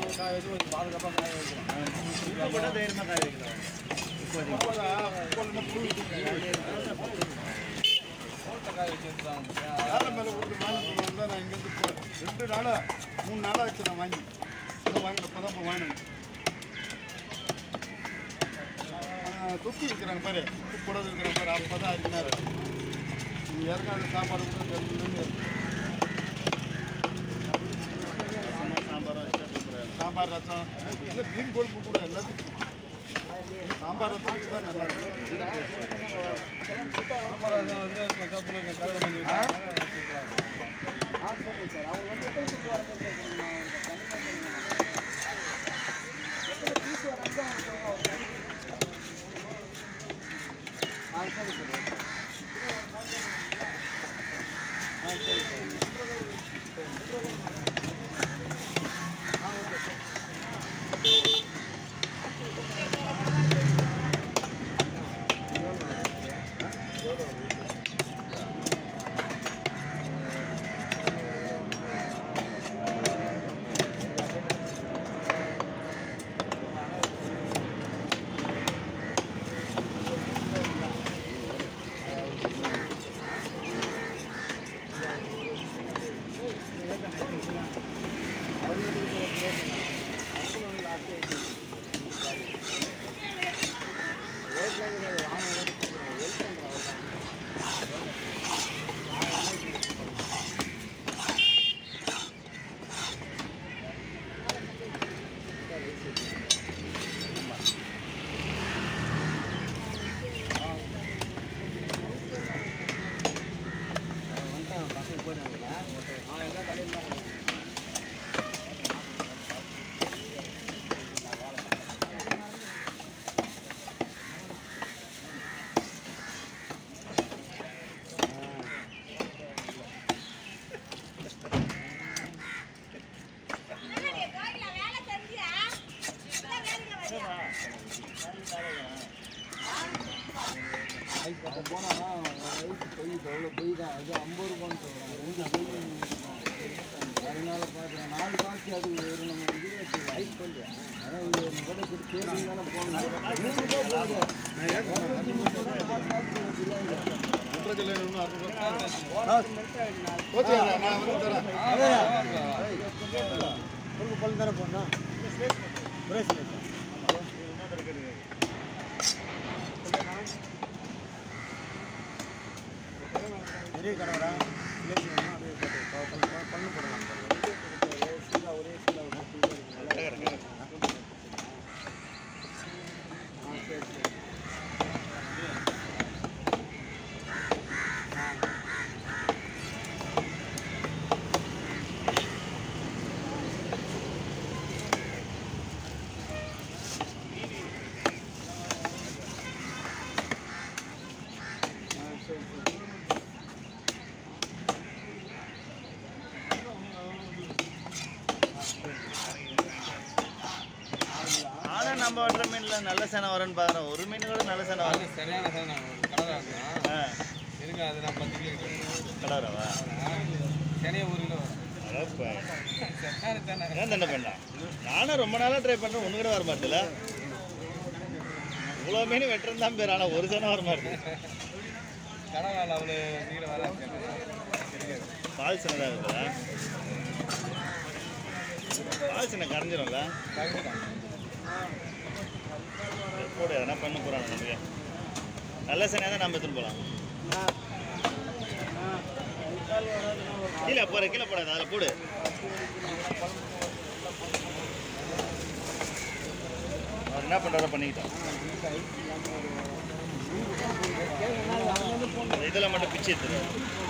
காய வச்சு கொஞ்சம் பாதுகாப்பாக காய வைக்கலாம் இப்போ கூட தைரியமாக காய வைக்கலாம் தோட்டத்தை காய வச்சு எடுத்துட்டாங்க வேலை மேலே ஒரு மாதம் வந்தால் நான் இங்கேருந்து போகிறேன் ரெண்டு நாளாக மூணு நாளாக ஆச்சு நான் வாங்கி இன்னும் வாங்கல இப்போ தான் இப்போ வாங்கினேன் தொக்கி இருக்கிறாங்க பாரு உப்பு கூட இருக்கிறாங்க பாரு அப்போ தான் அரிக்கினாரு நீ இறங்காத சாப்பாடு கூட தெரிஞ்சுன்னு சாம்பார் வச்சா சூப்பராக சாம்பார் ரசம் இல்லை மீன் கொழுப்பு கூட எல்லாத்துக்கும் சாம்பார் ரசம் வச்சு தான் நல்லா இருக்கும் சாம்பார் ரசம் வந்து இப்போ கப்புல கலர் பண்ணி வேலை செஞ்சியா வேலைங்க வரியா அப்போ போனால் வயசு பொய் எவ்வளோ பொய் தான் அது ஐம்பது ரூபான்னு சொல்கிறாங்க ரெண்டு பொய் அதனால பார்க்குறேன் நாலு காசு அது ஒரு நம்ம இது வச்சு லைட் பண்ணுறேன் அதான் இது நம்ம கூட கொடுத்து தேடி தானே போகணும் மூணு ரூபா போகுது முப்பதில் இன்னும் அறுபது ஓகேங்களா நான் வந்து தரேன் ஒரு பல்லு தானே போடணும் பிரேஸ்லெட் பெரிய கடவரா லேசி வேணுமா அப்படியே போட்டு ப- ப- ப- பண்ணு போடலாம் ஒரே சீலா ஒரே சீலா ஒரு சீலா இருக்குல்ல? ஆ சரி சரி ஆ சரி சரி ஆனால் நம்ம வட்டுற மீனில் நல்ல சேனை வரும்னு பார்க்குறோம் ஒரு மீன் கூட நல்ல சேனை வரும் சரியான சார் நான் கடை இருக்கணும் ஆ இருங்க அது நான் பத்து கிலோ எடுக்கிறேன். கடாரவா சனியா ஒரு கிலோ வரும் அடப்பா சரி தானே ஏன் தண்டை பண்ணலாம் நானும் ரொம்ப நாளாக ட்ரை பண்ணுறேன் ஒன்று கூட வர மாட்டேல இவ்வளோ மீன் வெட்டுறது தான் பேர் ஆனால் ஒரு சேனை வர மாட்டேது கடை வேலை அவ்வளோ சீக்கிரம் வர தெரியாது பால் சேனை தான் இருக்குதா பால் சேனை கரைஞ்சிரும்ல கரெக்டாக போடு எதனா பண்ண போகிறாங்க நமக்கு நல்ல சேனையாக தான் நம்ம எடுத்துன்னு போகலாம் கீழே போகிற கீழே போடாது அதில் போடு அவர் என்ன பண்ணுறாரோ பண்ணிக்கிட்டோம் அந்த இதெல்லாம் மட்டும் பிச்சு எடுத்துரு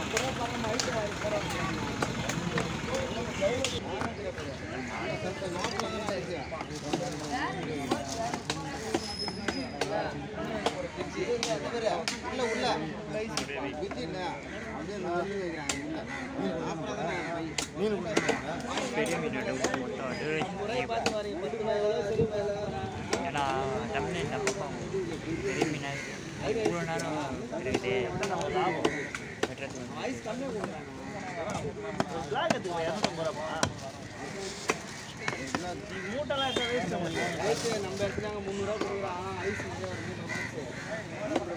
உள்ள உள்ள வித்து இல்லை அப்படியே நிறைய வைக்கிறாங்க உள்ள அப்புறம் தான் மீன் பெரிய மீன் விட்டு மொத்தம் வந்து ஏன்னா தமிழ் இந்த பக்கம் பெரிய மீனாக இவ்வளோ நேரம் இருக்குது லாபம் வெட்டுறது வந்து பிளாக் எடுத்துக்கோ இரநூத்தம்பது ரூபாப்பா மூட்டைலாம் இருக்க வேஸ்ட் ரேட்டு நம்ம இடத்துல அங்கே முந்நூறுரூவா கொடுக்குறான் ஐஸ் ஒரு மூணு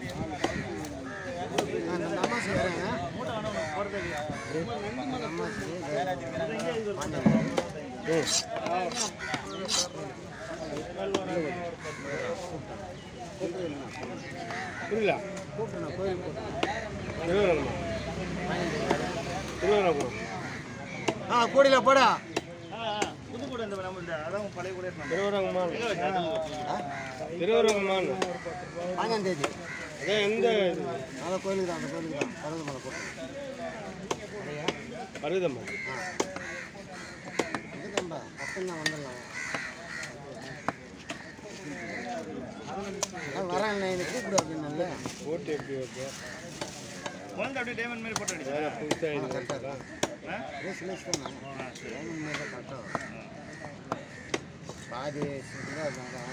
மாசம் அந்த அம்மா செய்கிறாங்க மூட்டை வேணா உனக்கு போகிறதுக்கு அம்மா புரியல கூப்பிட்டு கோயில் போட்டு திருவரங்கம்மா திருவரங்கம் ஆ கூடையில போடா ஆ, ஆ, புது கூட இந்த நம்ம இந்த அதான் பழைய கூட இருக்கணும் திருவரங்கம்மா திருவரங்கம்மான்னு பதினஞ்சாம் தேதி அதே எந்த இது அந்த கோயிலுக்கு தான் அந்த கோயிலுக்கு தான் பரவது மலை கூட்டம் மருதம்மா இது நம்ம பக்கம் தான் வந்துடலாம் அதான் வரேன் இல்லை எனக்கு கூப்பிடு அப்படின்னால போட்டு எப்படி வைக்க குழந்தை அப்படியே டைமண்ட் மாதிரி போட்டு அடிச்சு வேற புதுசாக இது இருக்கா? அதே சிலேஸ் தான் டைமண்ட் மேலே கரெக்டாக பாதி இதுதான் இருந்தாங்க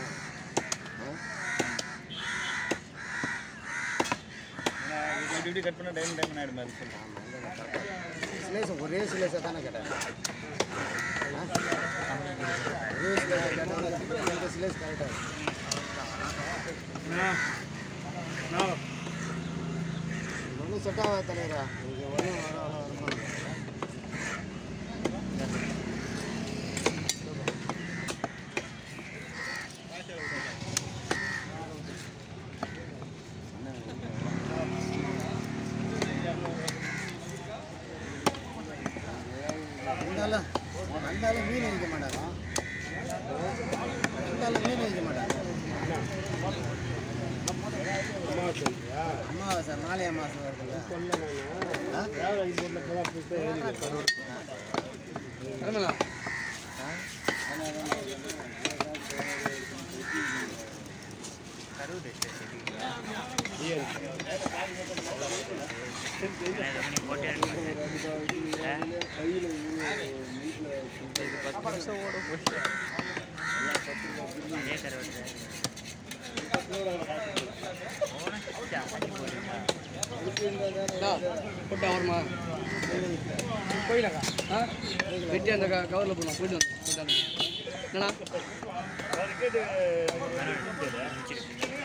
இப்படி இப்படி கட் பண்ண டைமண்ட் டைமண்ட் ஆகிடும் மாதிரி சொல்லலாம் சிலேஸ் ஒரே சிலேஸை தானே கேட்டேன் ஆ? ஒரே சிலேஸை கேட்டேன் இந்த சிலேஸ் கரெக்டாக ஒன்றும் செட் ஆகாத தலைவரா இது ஒன்றும் வர வர வரணும் வந்தாலும் வந்தாலும் மீன் வைக்க மாட்டாங்க வந்தாலும் மீன் வைக்க மாட்டாங்க அம்மா சொல்றியா அமாவாசை மாலை அமாவாசை வருதுல்ல ஆ? வேற இது போட்டு இப்பதான் புதுசா எழுதி கிளம்பலா கருவுது செடி ஏன் பண்ணி போட்டே இது பத்து நிமிஷம் ஓடும் அதே கருவுது போட்டா வருமா போயிடக்கா ஆ வெட்டி அந்த கவரில் போடலாம் போயிட்டு வந்து போயிட்டு வந்து. என்னண்ணா கேட்டு